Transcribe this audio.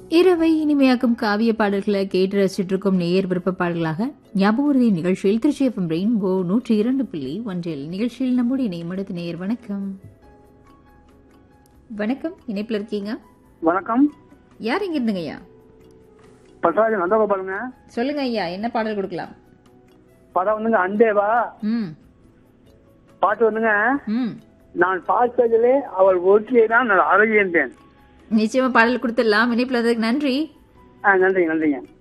இரவை இனிமையாக்கும் காவிய பாடல்களை கேட்டு ரசிச்சுட்டு இருக்கும் நேயர் விருப்ப பாடல்களாக ஞாபகூர்தி நிகழ்ச்சியில் திருச்சி எஃப்எம் ரெயின்போ நூற்றி இரண்டு புள்ளி ஒன்றில் நிகழ்ச்சியில் நம்முடைய இணையம் அடுத்த நேயர் வணக்கம் வணக்கம் இணைப்புல இருக்கீங்க வணக்கம் யார் இங்க இருந்துங்க ஐயா பட்டராஜன் நந்தகோபாலுங்க சொல்லுங்க ஐயா என்ன பாடல் கொடுக்கலாம் படம் வந்துங்க அண்டேவா ம் பாட்டு வந்துங்க ம் நான் பார்த்ததிலே அவள் ஒருத்தியை தான் நான் அழகின்றேன் நிச்சயமா பாடல் கொடுத்துடலாம் இணைப்புல வந்ததுக்கு நன்றி ஆ நன்றிங்க நன்றிங்க